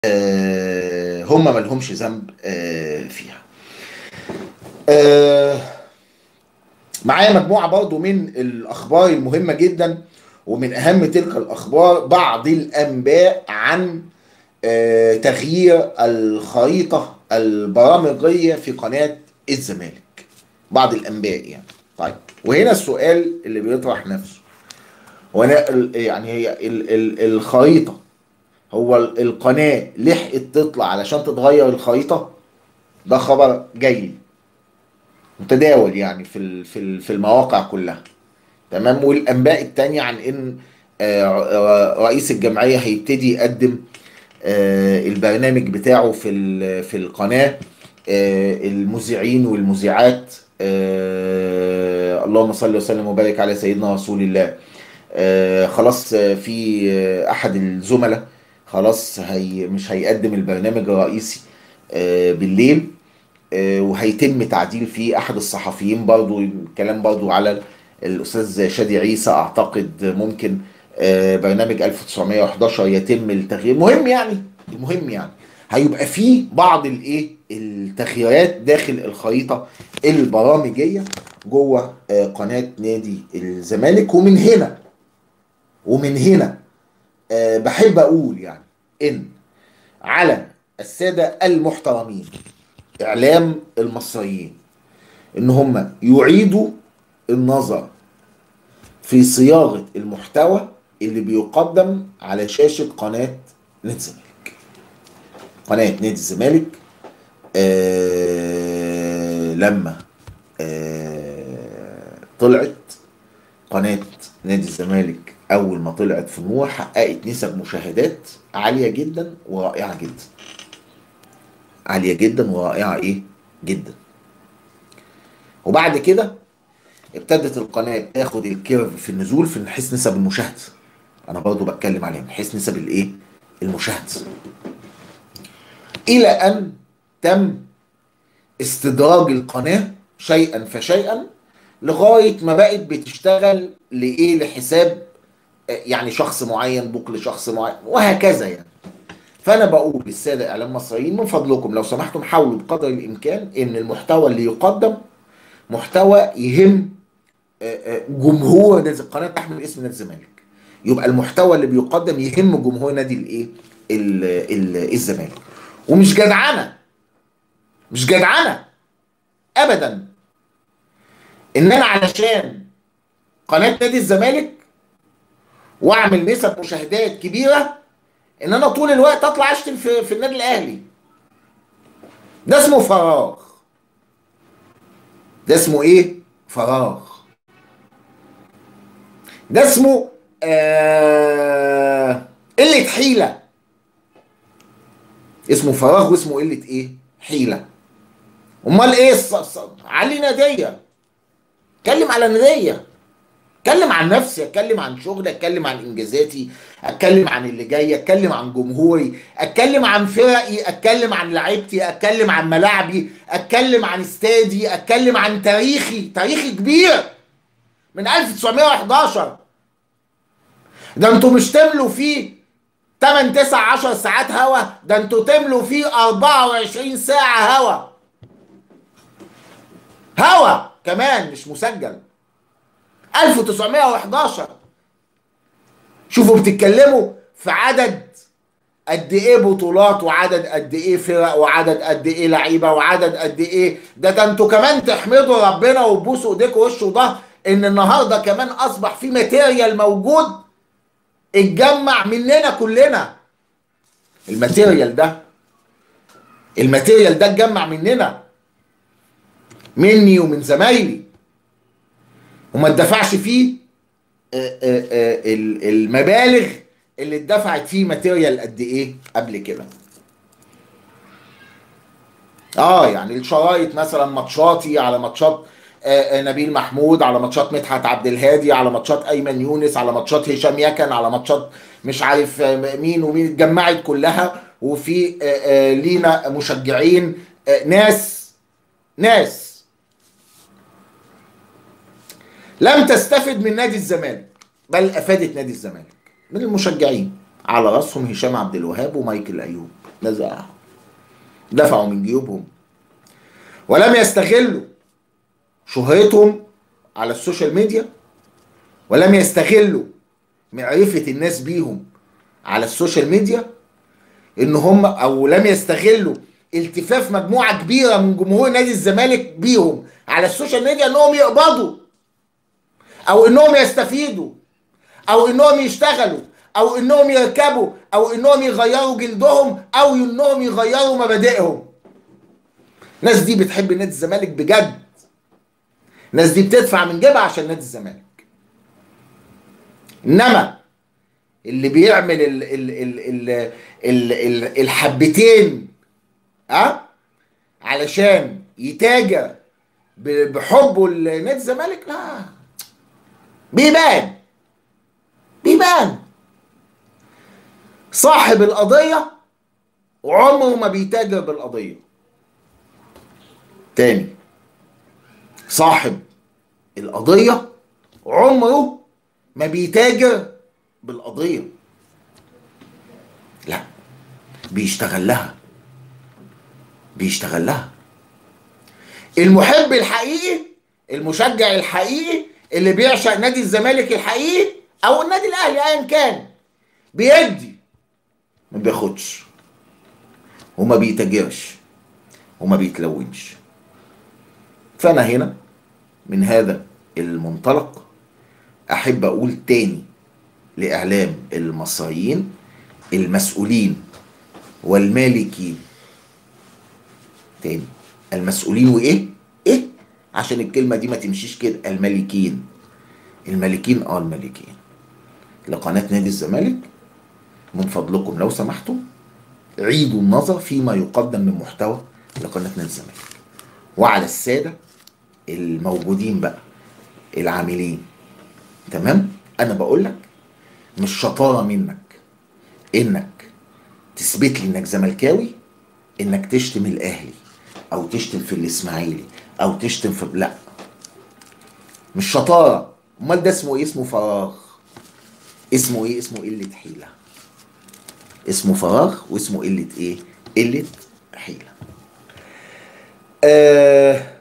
آه، هم ما لهمش ذنب آه، فيها آه، معايا مجموعة برضو من الأخبار المهمة جدا ومن أهم تلك الأخبار بعض الأنباء عن آه، تغيير الخريطة البرامجية في قناة الزمالك بعض الأنباء يعني طيب وهنا السؤال اللي بيطرح نفسه وانا ال- يعني هي ال ال الخريطة هو ال- القناة لحقت تطلع علشان تتغير الخريطة ده خبر جيد متداول يعني في ال- في ال- في المواقع كلها تمام والانباء التانية عن ان آه، رئيس الجمعية هيبتدي يقدم آه، البرنامج بتاعه في ال- في القناة آه، المذيعين والمذيعات آه، اللهم صل وسلم وبارك على سيدنا رسول الله آه، خلاص آه، في آه، احد الزملاء خلاص هي مش هيقدم البرنامج الرئيسي آه، بالليل آه، وهيتم تعديل فيه احد الصحفيين برضو الكلام برضو على الاستاذ شادي عيسى اعتقد ممكن آه، برنامج 1911 يتم التغيير مهم يعني المهم يعني هيبقى فيه بعض الايه التغييرات داخل الخريطه البرامجيه جوه آه، قناه نادي الزمالك ومن هنا ومن هنا آه، بحب اقول يعني ان على الساده المحترمين اعلام المصريين ان هم يعيدوا النظر في صياغه المحتوى اللي بيقدم على شاشه قناه نادي الزمالك قناه نادي الزمالك آه لما آه طلعت قناه نادي الزمالك اول ما طلعت في النور حققت نسب مشاهدات عاليه جدا ورائعه جدا عاليه جدا ورائعه ايه جدا وبعد كده ابتدت القناه تاخد الكيرف في النزول في حيث نسب المشاهده انا برضو بتكلم عليها من حيث نسب الايه المشاهده الى ان تم استدراج القناه شيئا فشيئا لغايه ما بقت بتشتغل لايه لحساب آه، يعني شخص معين بوك لشخص معين وهكذا يعني فانا بقول للساده اعلام المصريين من فضلكم لو سمحتم حاولوا بقدر الامكان ان المحتوى اللي يقدم محتوى يهم آه، آه، جمهور نادي القناه تحمل اسم نادي الزمالك يبقى المحتوى اللي بيقدم يهم جمهور نادي الايه ال- ال- الزمالك ومش جدعنه مش جدعنه ابدا ان انا علشان قناه نادي الزمالك واعمل نسب مشاهدات كبيره ان انا طول الوقت اطلع اشتم في, في النادي الاهلي ده اسمه فراغ ده اسمه ايه فراغ ده اسمه آه قلة حيلة اسمه فراغ واسمه قلة ايه حيلة امال ايه الص... الص... علي نادية اتكلم على نادية اتكلم عن نفسي اتكلم عن شغلي اتكلم عن انجازاتي اتكلم عن اللي جاي اتكلم عن جمهوري اتكلم عن فرقي اتكلم عن لعيبتي اتكلم عن ملاعبي اتكلم عن استادي اتكلم عن تاريخي تاريخي كبير من 1911 ده انتوا مش تملوا فيه 8 9 10 ساعات هوا ده انتوا تملوا فيه 24 ساعة هوا هوا كمان مش مسجل 1911 شوفوا بتتكلموا في عدد قد ايه بطولات وعدد قد ايه فرق وعدد قد ايه لعيبه وعدد قد ايه ده ده انتوا كمان تحمدوا ربنا وتبوسوا ايديكوا وش وده ان النهارده كمان اصبح في ماتيريال موجود اتجمع مننا كلنا الماتيريال ده الماتيريال ده اتجمع مننا مني ومن زمايلي وما اتدفعش فيه آه، آه، آه، ال- المبالغ اللي اتدفعت فيه ماتيريال قد ايه قبل كده اه يعني الشرايط مثلا ماتشاتي على ماتشات آه، آه، نبيل محمود على ماتشات مدحت عبد الهادي على ماتشات ايمن يونس على ماتشات هشام يكن على ماتشات مش عارف آه، مين ومين اتجمعت كلها وفي آه، آه، لينا مشجعين آه، ناس ناس لم تستفد من نادي الزمالك بل افادت نادي الزمالك من المشجعين على راسهم هشام عبد الوهاب ومايكل ايوب نزعهم دفعوا من جيوبهم ولم يستغلوا شهرتهم على السوشيال ميديا ولم يستغلوا معرفة الناس بيهم على السوشيال ميديا ان هم او لم يستغلوا التفاف مجموعة كبيرة من جمهور نادي الزمالك بيهم على السوشيال ميديا انهم يقبضوا او انهم يستفيدوا او انهم يشتغلوا او انهم يركبوا او انهم يغيروا جلدهم او انهم يغيروا مبادئهم الناس دي بتحب نادي الزمالك بجد الناس دي بتدفع من جيبها عشان نادي الزمالك انما اللي بيعمل ال ال ال ال ال ال الحبتين ها علشان يتاجر ب- بحبه لنادي الزمالك لا بيبان بيبان صاحب القضية عمره ما بيتاجر بالقضية تاني صاحب القضية عمره ما بيتاجر بالقضية لا بيشتغل لها بيشتغل لها المحب الحقيقي المشجع الحقيقي اللي بيعشق نادي الزمالك الحقيقي او النادي الاهلي ايا كان بيدي ما بياخدش وما بيتاجرش وما بيتلونش فانا هنا من هذا المنطلق احب اقول تاني لاعلام المصريين المسؤولين والمالكين تاني المسؤولين وايه ايه عشان الكلمه دي ما تمشيش كده المالكين المالكين اه المالكين لقناه نادي الزمالك من فضلكم لو سمحتم عيدوا النظر فيما يقدم من محتوى لقناه نادي الزمالك وعلى الساده الموجودين بقى العاملين تمام انا بقول لك مش شطاره منك انك تثبت لي انك زملكاوي انك تشتم الاهلي او تشتم في الاسماعيلي او تشتم في لا مش شطاره امال ده اسمه ايه اسمه فراغ اسمه ايه اسمه قله حيله اسمه فراغ واسمه قله ايه قله حيله آه